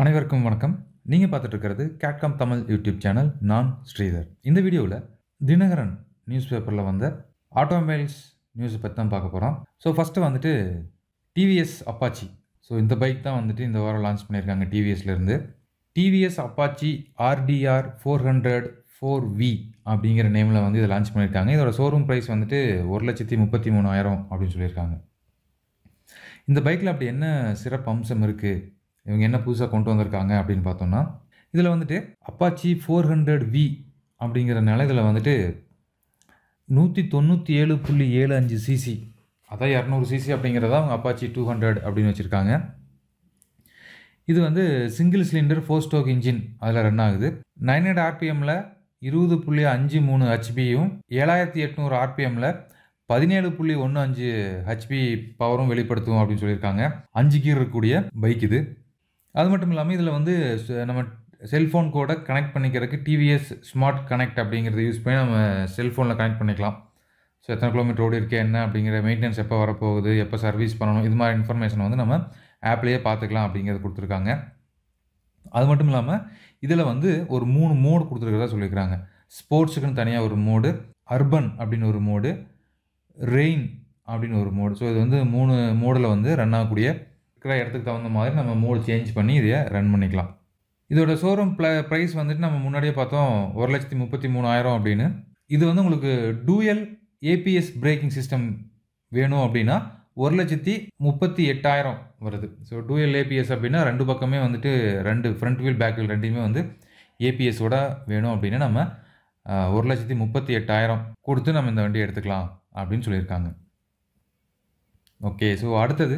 அனைவருக்கும் வணக்கம் நீங்கள் பார்த்துட்டு இருக்கிறது கேட்காம் தமிழ் யூடியூப் சேனல் நான் ஸ்ரீதர் இந்த வீடியோவில் தினகரன் நியூஸ் பேப்பரில் வந்த ஆட்டோமொபைல்ஸ் நியூஸை பற்றி தான் பார்க்க போகிறோம் ஸோ ஃபஸ்ட்டு வந்துட்டு டிவிஎஸ் அப்பாச்சி ஸோ இந்த பைக் தான் வந்துட்டு இந்த வாரம் லான்ச் பண்ணியிருக்காங்க டிவிஎஸ்லேருந்து TVS Apache RTR four hundred four V அப்படிங்கிற நேமில் வந்து இதை லான்ச் பண்ணியிருக்காங்க இதோட ஷோரூம் ப்ரைஸ் வந்துட்டு ஒரு லட்சத்தி முப்பத்தி மூணாயிரம் அப்படின்னு சொல்லியிருக்காங்க இந்த பைக்கில் அப்படி என்ன சிறப்பு அம்சம் இருக்குது இவங்க என்ன புதுசாக கொண்டு வந்திருக்காங்க அப்படின்னு பார்த்தோம்னா இதில் வந்துட்டு அப்பாச்சி ஃபோர் ஹண்ட்ரட் வி அப்படிங்கிறனால இதில் வந்துட்டு நூற்றி தொண்ணூற்றி ஏழு புள்ளி ஏழு அஞ்சு சிசி அதான் இரநூறு சிசி அப்படிங்கிறதா அவங்க அப்பாச்சி டூ ஹண்ட்ரட் அப்படின்னு வச்சுருக்காங்க இது வந்து single cylinder four stroke engine அதில் ரன் ஆகுது நைன் ஹண்ட்ரட் ஆர்பிஎம்மில் இருபது புள்ளி அஞ்சு மூணு ஹெச்பியும் ஏழாயிரத்தி எட்நூறு ஆர்பிஎம்மில் பதினேழு புள்ளி ஒன்று அஞ்சு ஹெச்பி பவரும் வெளிப்படுத்தும் அப்படின்னு சொல்லியிருக்காங்க அஞ்சு கீர் இருக்கக்கூடிய பைக் இது அது மட்டும் இல்லாமல் இதில் வந்து ச- நம்ம செல்ஃபோன் கூட கனெக்ட் பண்ணிக்கிறதுக்கு டிவிஎஸ் ஸ்மார்ட் கனெக்ட் அப்படிங்கிறத யூஸ் பண்ணி நம்ம செல்ஃபோனில் கனெக்ட் பண்ணிக்கலாம் ஸோ எத்தனை கிலோமீட்டர் ஓடி இருக்கே என்ன அப்படிங்கிற மெயின்டெனன்ஸ் எப்போ வரப்போகுது எப்போ சர்வீஸ் பண்ணணும் இது மாதிரி இன்ஃபர்மேஷன் வந்து நம்ம ஆப்லேயே பார்த்துக்கலாம் அப்படிங்கிறது கொடுத்துருக்காங்க அது மட்டும் இல்லாமல் இதில் வந்து ஒரு மூணு மோடு கொடுத்துருக்கிறதா சொல்லியிருக்காங்க ஸ்போர்ட்ஸுக்குன்னு தனியாக ஒரு மோடு அர்பன் அப்படின்னு ஒரு மோடு ரெயின் அப்படின்னு ஒரு மோடு ஸோ இது வந்து மூணு மோடில் வந்து ரன் ஆகக்கூடிய இருக்கிற இடத்துக்கு தகுந்த மாதிரி நம்ம மோடு சேஞ்ச் பண்ணி இதை ரன் பண்ணிக்கலாம் இதோட ஷோரூம் ப்ள ப்ரைஸ் வந்துட்டு நம்ம முன்னாடியே பார்த்தோம் ஒரு லட்சத்தி முப்பத்தி மூணாயிரம் அப்படின்னு இது வந்து உங்களுக்கு டூயல் ஏபிஎஸ் பிரேக்கிங் சிஸ்டம் வேணும் அப்படின்னா ஒரு லட்சத்தி முப்பத்தி எட்டாயிரம் வருது ஸோ டூயல் ஏபிஎஸ் அப்படின்னா ரெண்டு பக்கமே வந்துட்டு ரெண்டு ஃப்ரண்ட் வீல் பேக் வீல் ரெண்டையுமே வந்து ஏபிஎஸோட வேணும் அப்படின்னா நம்ம ஆஹ், ஒரு லட்சத்தி முப்பத்தி எட்டாயிரம் கொடுத்து நம்ம இந்த வண்டியை எடுத்துக்கலாம் அப்படின்னு சொல்லியிருக்காங்க ஓகே ஸோ அடுத்தது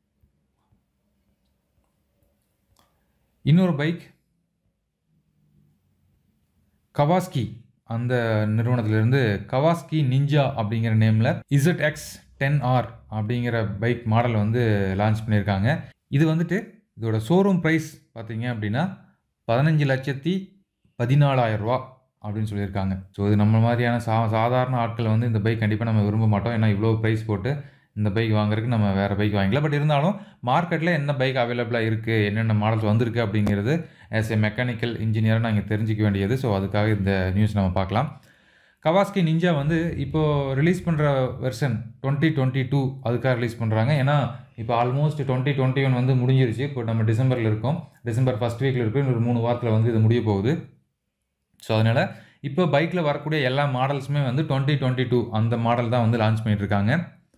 இன்னொரு பைக் கவாஸ்கி அந்த நிறுவனத்திலிருந்து கவாஸ்கி நிஞ்சா அப்படிங்கிற நேமில் இசட் எக்ஸ் டென் ஆர் அப்படிங்கிற பைக் மாடல் வந்து லான்ச் பண்ணியிருக்காங்க இது வந்துட்டு இதோட ஷோரூம் ப்ரைஸ் பார்த்தீங்க அப்படின்னா பதினஞ்சு லட்சத்தி பதினாலாயிரம் ரூபா அப்படின்னு சொல்லியிருக்காங்க ஸோ இது நம்ம மாதிரியான சா சாதாரண ஆட்கள் வந்து இந்த பைக் கண்டிப்பாக நம்ம விரும்ப மாட்டோம் ஏன்னா இவ்வளோ ப்ரைஸ் போட்டு இந்த பைக் வாங்குறதுக்கு நம்ம வேறு பைக் வாங்கிக்கலாம் பட் இருந்தாலும் மார்க்கெட்டில் என்ன பைக் அவைலபிளாக இருக்குது என்னென்ன மாடல்ஸ் வந்திருக்கு அப்படிங்கிறது ஆஸ் எ மெக்கானிக்கல் இன்ஜினியராக நாங்கள் தெரிஞ்சிக்க வேண்டியது ஸோ அதுக்காக இந்த நியூஸ் நம்ம பார்க்கலாம் கவாஸ்கி நிஞ்சா வந்து இப்போது ரிலீஸ் பண்ணுற வெர்ஷன் டுவெண்ட்டி டுவெண்ட்டி டூ அதுக்காக ரிலீஸ் பண்ணுறாங்க ஏன்னா இப்போ ஆல்மோஸ்ட் டுவெண்ட்டி டுவெண்ட்டி ஒன் வந்து முடிஞ்சிருச்சு இப்போ நம்ம டிசம்பரில் இருக்கோம் டிசம்பர் ஃபஸ்ட் வீக்கில் இருக்கோம் இன்னொரு மூணு வாரத்தில் வந்து இது முடிய போகுது ஸோ அதனால் இப்போ பைக்கில் வரக்கூடிய எல்லா மாடல்ஸுமே வந்து டுவெண்ட்டி டுவெண்ட்டி டூ அந்த மாடல் தான் வந்து லான்ச் பண்ணிட்டு இருக்காங்க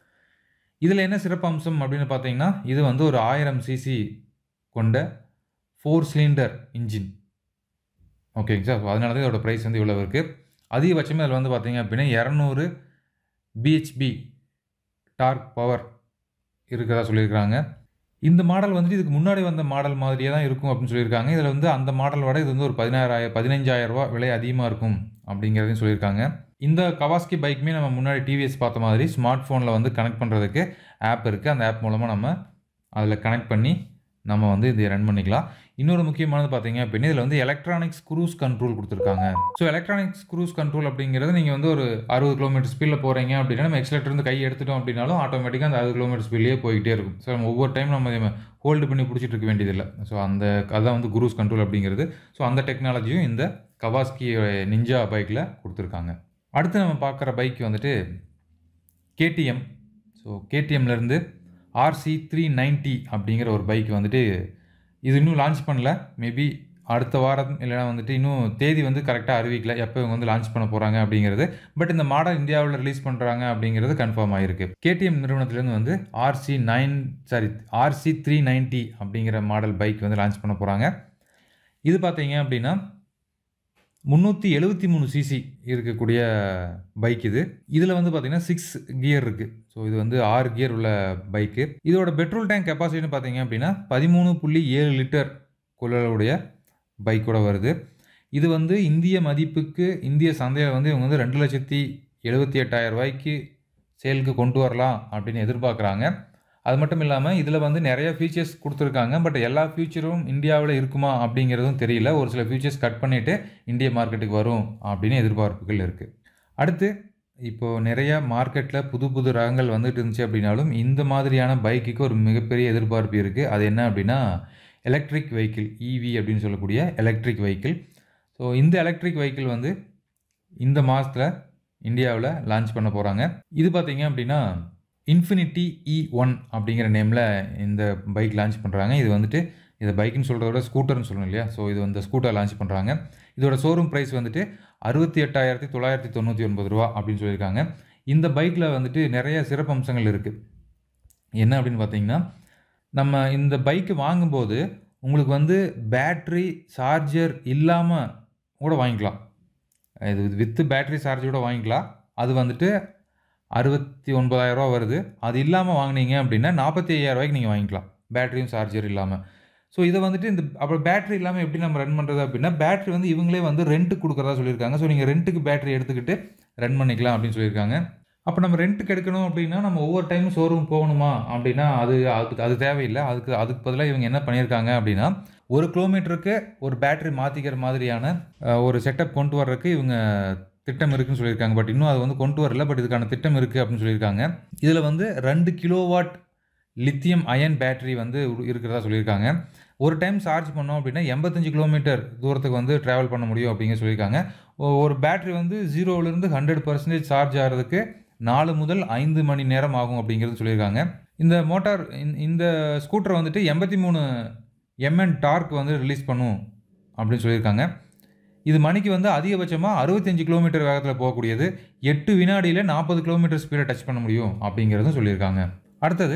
இதில் என்ன சிறப்பு அம்சம் அப்படின்னு பார்த்தீங்கன்னா இது வந்து ஒரு ஆயிரம் சிசி கொண்ட ஃபோர் சிலிண்டர் இன்ஜின் ஓகேங்க சார் அதனால தான் இதோட ப்ரைஸ் வந்து இவ்வளோ இருக்குது அதிகபட்சமே அதில் வந்து பார்த்தீங்க அப்படின்னா இரநூறு பிஹெச்பி டார்க் பவர் இருக்கிறதா சொல்லியிருக்காங்க இந்த மாடல் வந்துட்டு இதுக்கு முன்னாடி வந்த மாடல் மாதிரியே தான் இருக்கும் அப்படின்னு சொல்லியிருக்காங்க இதில் வந்து அந்த மாடலோட இது வந்து ஒரு பதினாறாயிரம் பதினஞ்சாயிரம் ரூபா விலை அதிகமாக இருக்கும் அப்படிங்கிறதையும் சொல்லியிருக்காங்க இந்த கவாஸ்கி பைக்குமே நம்ம முன்னாடி டிவிஎஸ் பார்த்த மாதிரி ஸ்மார்ட் ஃபோனில் வந்து கனெக்ட் பண்ணுறதுக்கு ஆப் இருக்குது அந்த ஆப் மூலமாக நம்ம அதில் கனெக்ட் பண்ணி நம்ம வந்து இதை ரன் பண்ணிக்கலாம் இன்னொரு முக்கியமானது பார்த்தீங்க அப்படின்னா இதில் வந்து எலக்ட்ரானிக்ஸ் க்ரூஸ் கண்ட்ரோல் கொடுத்துருக்காங்க ஸோ எலக்ட்ரானிக்ஸ் க்ரூஸ் கண்ட்ரோல் அப்படிங்கிறது நீங்கள் வந்து ஒரு அறுபது கிலோமீட்டர் ஸ்பீடில் போகிறீங்க அப்படின்னா நம்ம accelerator இருந்து கை எடுத்துட்டோம் அப்படின்னாலும் ஆட்டோமேட்டிக்காக அந்த அறுபது கிலோமீட்டர் ஸ்பீட்லேயே போய்கிட்டே இருக்கும் ஸோ நம்ம ஒவ்வொரு டைம் நம்ம ஹோல்டு பண்ணி பிடிச்சிட்டு இருக்க வேண்டியதில்லை ஸோ அந்த அதான் வந்து குரூஸ் கண்ட்ரோல் அப்படிங்கிறது ஸோ அந்த டெக்னாலஜியும் இந்த கவாஸ்கி நிஞ்சா பைக்கில் கொடுத்துருக்காங்க அடுத்து நம்ம பார்க்குற பைக் வந்துட்டு கேடிஎம் ஸோ கேடிஎம்லேருந்து ஆர்சி த்ரீ நைன்ட்டி அப்படிங்கிற ஒரு பைக் வந்துட்டு இது இன்னும் லான்ச் பண்ணல மேபி அடுத்த வாரம் இல்லைனா வந்துட்டு இன்னும் தேதி வந்து கரெக்டாக அறிவிக்கல எப்போ இவங்க வந்து லான்ச் பண்ண போகிறாங்க அப்படிங்கிறது பட் இந்த மாடல் இந்தியாவில் ரிலீஸ் பண்ணுறாங்க அப்படிங்கிறது கன்ஃபார்ம் ஆகிருக்கு கேடிஎம் நிறுவனத்துலேருந்து வந்து RC nine sorry RC three ninety அப்படிங்கிற மாடல் பைக் வந்து லான்ச் பண்ண போகிறாங்க இது பார்த்தீங்க அப்படின்னா முந்நூற்றி எழுபத்தி மூணு சிசி இருக்கக்கூடிய பைக் இது இதில் வந்து பார்த்தீங்கன்னா சிக்ஸ் கியர் இருக்குது ஸோ இது வந்து ஆறு கியர் உள்ள பைக்கு இதோட பெட்ரோல் டேங்க் கெப்பாசிட்டின்னு பார்த்தீங்க அப்படின்னா பதிமூணு புள்ளி ஏழு லிட்டர் கொள்ளலுடைய பைக்கோட வருது இது வந்து இந்திய மதிப்புக்கு இந்திய சந்தையில் வந்து இவங்க வந்து ரெண்டு லட்சத்தி எழுபத்தி எட்டாயிரம் ரூபாய்க்கு சேலுக்கு கொண்டு வரலாம் அப்படின்னு எதிர்பார்க்குறாங்க அது மட்டும் இல்லாமல் இதில் வந்து நிறைய ஃபீச்சர்ஸ் கொடுத்துருக்காங்க பட் எல்லா ஃபியூச்சரும் இந்தியாவில் இருக்குமா அப்படிங்கிறதும் தெரியல ஒரு சில ஃபீச்சர்ஸ் கட் பண்ணிவிட்டு இந்திய மார்க்கெட்டுக்கு வரும் அப்படின்னு எதிர்பார்ப்புகள் இருக்குது அடுத்து இப்போது நிறைய மார்க்கெட்டில் புது புது ரகங்கள் வந்துட்டு இருந்துச்சு அப்படின்னாலும் இந்த மாதிரியான பைக்குக்கு ஒரு மிகப்பெரிய எதிர்பார்ப்பு இருக்குது அது என்ன அப்படின்னா எலக்ட்ரிக் வெஹிக்கிள் இவி அப்படின்னு சொல்லக்கூடிய எலக்ட்ரிக் வெஹிக்கிள் ஸோ இந்த எலக்ட்ரிக் வெஹிக்கிள் வந்து இந்த மாதத்தில் இந்தியாவில் லான்ச் பண்ண போகிறாங்க இது பார்த்தீங்க அப்படின்னா இன்ஃபினிட்டி இ ஒன் அப்படிங்கிற நேமில் இந்த பைக் லான்ச் பண்ணுறாங்க இது வந்துட்டு இதை பைக்குன்னு சொல்கிறத விட ஸ்கூட்டர்னு சொல்லணும் இல்லையா ஸோ இது வந்து ஸ்கூட்டர் லான்ச் பண்ணுறாங்க இதோட ஷோரூம் ப்ரைஸ் வந்துட்டு அறுபத்தி எட்டாயிரத்தி தொள்ளாயிரத்தி தொண்ணூற்றி ஒன்பது ரூபா அப்படின்னு சொல்லியிருக்காங்க இந்த பைக்கில் வந்துட்டு நிறைய சிறப்பு அம்சங்கள் இருக்குது என்ன அப்படின்னு பார்த்தீங்கன்னா நம்ம இந்த பைக்கு வாங்கும்போது உங்களுக்கு வந்து பேட்ரி சார்ஜர் இல்லாமல் கூட வாங்கிக்கலாம் இது வித்து பேட்ரி சார்ஜரோட வாங்கிக்கலாம் அது வந்துட்டு அறுபத்தி ஒன்பதாயிரரூவா வருது அது இல்லாமல் வாங்கினீங்க அப்படின்னா நாற்பத்தி ஐயாயிரரூவாய்க்கு நீங்கள் வாங்கிக்கலாம் பேட்டரியும் சார்ஜர் இல்லாமல் ஸோ இதை வந்துட்டு இந்த அப்புறம் பேட்டரி இல்லாமல் எப்படி நம்ம ரன் பண்ணுறது அப்படின்னா பேட்டரி வந்து இவங்களே வந்து ரெண்ட்டுக்கு கொடுக்குறதா சொல்லியிருக்காங்க ஸோ நீங்கள் ரெண்ட்டுக்கு பேட்டரி எடுத்துக்கிட்டு ரன் பண்ணிக்கலாம் அப்படின்னு சொல்லியிருக்காங்க அப்போ நம்ம ரெண்ட்டுக்கு எடுக்கணும் அப்படின்னா நம்ம ஒவ்வொரு டைமும் ஷோரூம் போகணுமா அப்படின்னா அது அதுக்கு அது தேவையில்லை அதுக்கு அதுக்கு பதிலாக இவங்க என்ன பண்ணியிருக்காங்க அப்படின்னா ஒரு கிலோமீட்டருக்கு ஒரு பேட்டரி மாற்றிக்கிற மாதிரியான அஹ், ஒரு செட்டப் கொண்டு வர்றதுக்கு இவங்க திட்டம் இருக்குன்னு சொல்லியிருக்காங்க பட் இன்னும் அது வந்து கொண்டு வரல பட் இதுக்கான திட்டம் இருக்குது அப்படின்னு சொல்லியிருக்காங்க இதில் வந்து ரெண்டு கிலோவாட் லித்தியம் அயன் பேட்டரி வந்து உரு- இருக்கிறதா சொல்லியிருக்காங்க ஒரு டைம் சார்ஜ் பண்ணோம் அப்படின்னா எண்பத்தஞ்சு கிலோமீட்டர் தூரத்துக்கு வந்து ட்ராவல் பண்ண முடியும் அப்படிங்க சொல்லியிருக்காங்க ஒ- ஒரு பேட்டரி வந்து ஜீரோவிலேருந்து ஹண்ட்ரட் பர்சன்டேஜ் சார்ஜ் ஆகிறதுக்கு நாலு முதல் ஐந்து மணி நேரம் ஆகும் அப்படிங்கிறது சொல்லியிருக்காங்க இந்த மோட்டார் இந்த- இந்த ஸ்கூட்டர் வந்துட்டு எண்பத்தி மூணு எம்என் டார்க் வந்து ரிலீஸ் பண்ணும் அப்படின்னு சொல்லியிருக்காங்க இது மணிக்கு வந்து அதிகபட்சமாக அறுபத்தஞ்சு கிலோமீட்டர் வேகத்தில் போகக்கூடியது எட்டு வினாடியில் நாற்பது கிலோமீட்டர் ஸ்பீடை டச் பண்ண முடியும் அப்படிங்கிறதும் சொல்லியிருக்காங்க அடுத்தது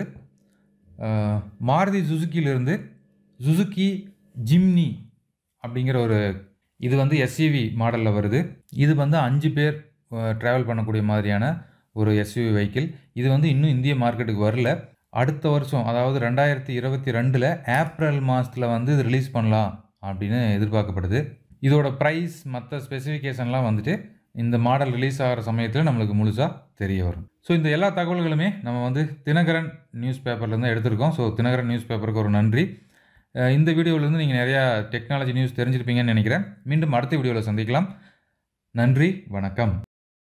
அஹ், மாருதி சுசுக்கியிலிருந்து சுசுக்கி ஜிம்னி அப்படிங்கிற ஒரு இது வந்து எஸ்யூவி மாடலில் வருது இது வந்து அஞ்சு பேர் ட்ராவல் பண்ணக்கூடிய மாதிரியான ஒரு எஸ்யூவி வெஹிக்கிள் இது வந்து இன்னும் இந்திய மார்க்கெட்டுக்கு வரல அடுத்த வருஷம் அதாவது ரெண்டாயிரத்தி இருபத்தி ரெண்டில் ஏப்ரல் மாதத்தில் வந்து இது ரிலீஸ் பண்ணலாம் அப்படின்னு எதிர்பார்க்கப்படுது இதோட ப்ரைஸ் மற்ற ஸ்பெசிஃபிகேஷன்லாம் வந்துட்டு இந்த மாடல் ரிலீஸ் ஆகிற சமயத்தில் நம்மளுக்கு முழுசாக தெரிய வரும் ஸோ இந்த எல்லா தகவல்களுமே நம்ம வந்து தினகரன் நியூஸ் பேப்பர்லேருந்து எடுத்திருக்கோம் ஸோ தினகரன் நியூஸ் பேப்பருக்கு ஒரு நன்றி அஹ் இந்த வீடியோவிலேருந்து நீங்கள் நிறையா டெக்னாலஜி நியூஸ் தெரிஞ்சிருப்பீங்கன்னு நினைக்கிறேன் மீண்டும் அடுத்த வீடியோவில் சந்திக்கலாம் நன்றி வணக்கம்